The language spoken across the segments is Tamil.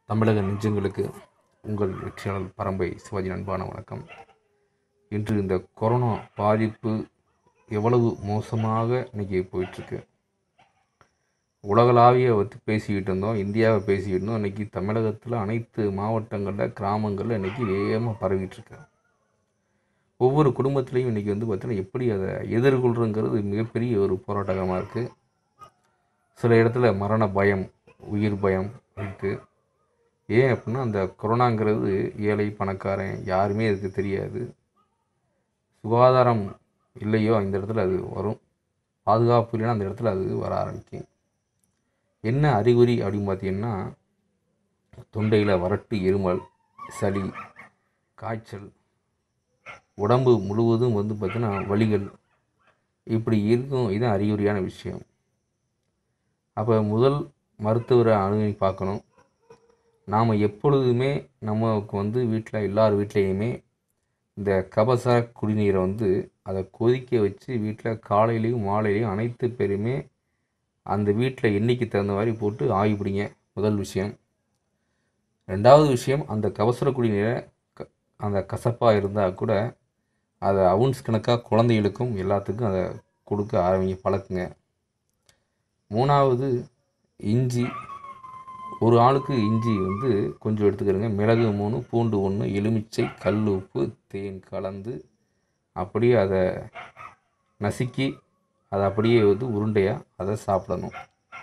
தமிழக நெஞ்சங்களுக்கு உங்கள் வெற்றியாளர் பரம்பை சிவாஜி அன்பான வணக்கம் இன்று இந்த கொரோனா பாதிப்பு எவ்வளவு மோசமாக இன்னைக்கு போயிட்டுருக்கு உலகளாவிய வந்து பேசிக்கிட்டு இருந்தோம் இந்தியாவை பேசிக்கிட்டு இருந்தோம் இன்றைக்கி தமிழகத்தில் அனைத்து மாவட்டங்களில் கிராமங்களில் இன்றைக்கி வேகமாக பரவிட்டு இருக்கு ஒவ்வொரு குடும்பத்துலேயும் இன்றைக்கி வந்து பார்த்தீங்கன்னா எப்படி அதை எதிர்கொள்கிறங்கிறது மிகப்பெரிய ஒரு போராட்டகமாக இருக்குது சில இடத்துல மரண பயம் உயிர் பயம் இருக்குது ஏன் அப்படின்னா அந்த கொரோனாங்கிறது ஏழை பணக்காரன் யாருமே இதுக்கு தெரியாது சுகாதாரம் இல்லையோ அந்த இடத்துல அது வரும் பாதுகாப்பு இல்லைன்னா அந்த இடத்துல அது வர ஆரம்பிக்கும் என்ன அறிகுறி அப்படின்னு பார்த்தீங்கன்னா தொண்டையில் வறட்டு இருமல் சளி காய்ச்சல் உடம்பு முழுவதும் வந்து பார்த்தீங்கன்னா வலிகள் இப்படி இருக்கும் இதுதான் அறிகுறியான விஷயம் அப்போ முதல் மருத்துவரை அணுகி பார்க்கணும் நாம் எப்பொழுதுமே நமக்கு வந்து வீட்டில் எல்லார் வீட்லேயுமே இந்த கபசர குடிநீரை வந்து அதை கொதிக்க வச்சு வீட்டில் காலையிலையும் மாலையிலையும் அனைத்து பேருமே அந்த வீட்டில் எண்ணிக்கை தகுந்த மாதிரி போட்டு ஆகி பிடிங்க முதல் விஷயம் ரெண்டாவது விஷயம் அந்த கபசுர குடிநீரை க அந்த கசப்பாக இருந்தால் கூட அதை அவுன்ஸ் கணக்காக குழந்தைகளுக்கும் எல்லாத்துக்கும் அதை கொடுக்க ஆரம்பிங்க பழக்குங்க மூணாவது இஞ்சி ஒரு ஆளுக்கு இஞ்சி வந்து கொஞ்சம் எடுத்துக்கிறங்க மிளகு மூணு பூண்டு ஒன்று எலுமிச்சை கல் உப்பு தேன் கலந்து அப்படியே அதை நசுக்கி அதை அப்படியே வந்து உருண்டையாக அதை சாப்பிடணும்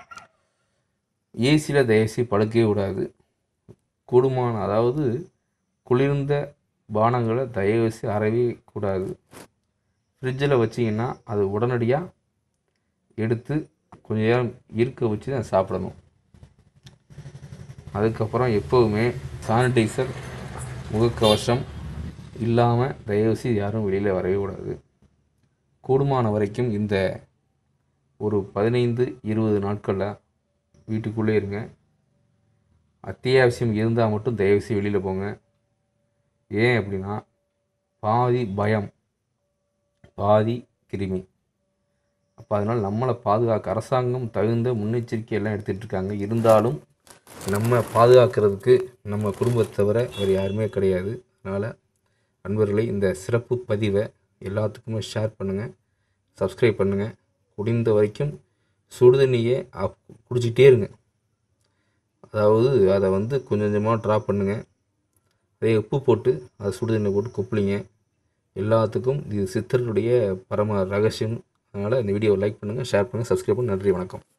ஏசியில் தயவுசெய்து படுக்கவே விடாது கூடுமான அதாவது குளிர்ந்த பானங்களை தயவுசெய்து அறவே கூடாது ஃப்ரிட்ஜில் வச்சிங்கன்னா அது உடனடியாக எடுத்து கொஞ்ச நேரம் இருக்க வச்சு தான் சாப்பிடணும் அதுக்கப்புறம் எப்போவுமே சானிடைசர் முகக்கவசம் இல்லாமல் தயவுசெய்து யாரும் வெளியில் வரவே கூடாது கூடுமான வரைக்கும் இந்த ஒரு பதினைந்து இருபது நாட்களில் வீட்டுக்குள்ளே இருங்க அத்தியாவசியம் இருந்தால் மட்டும் தயவுசெய்து வெளியில் போங்க ஏன் அப்படின்னா பாதி பயம் பாதி கிருமி அப்போ அதனால் நம்மளை பாதுகாக்க அரசாங்கம் தகுந்த முன்னெச்சரிக்கை எல்லாம் எடுத்துகிட்டு இருக்காங்க இருந்தாலும் நம்ம பாதுகாக்கிறதுக்கு நம்ம குடும்பத்தை தவிர வேறு யாருமே கிடையாது அதனால் நண்பர்களே இந்த சிறப்பு பதிவை எல்லாத்துக்குமே ஷேர் பண்ணுங்கள் சப்ஸ்கிரைப் பண்ணுங்கள் முடிந்த வரைக்கும் சுடுதண்ணியை அப் குடிச்சிட்டே இருங்க அதாவது அதை வந்து கொஞ்சம் கொஞ்சமாக ட்ராப் பண்ணுங்கள் அதே உப்பு போட்டு அதை சுடுதண்ணி போட்டு கொப்பளிங்க எல்லாத்துக்கும் இது சித்தர்களுடைய பரம ரகசியம் அதனால் இந்த வீடியோவை லைக் பண்ணுங்கள் ஷேர் பண்ணுங்கள் சப்ஸ்கிரைப் பண்ணுங்கள் நன்றி வணக்கம்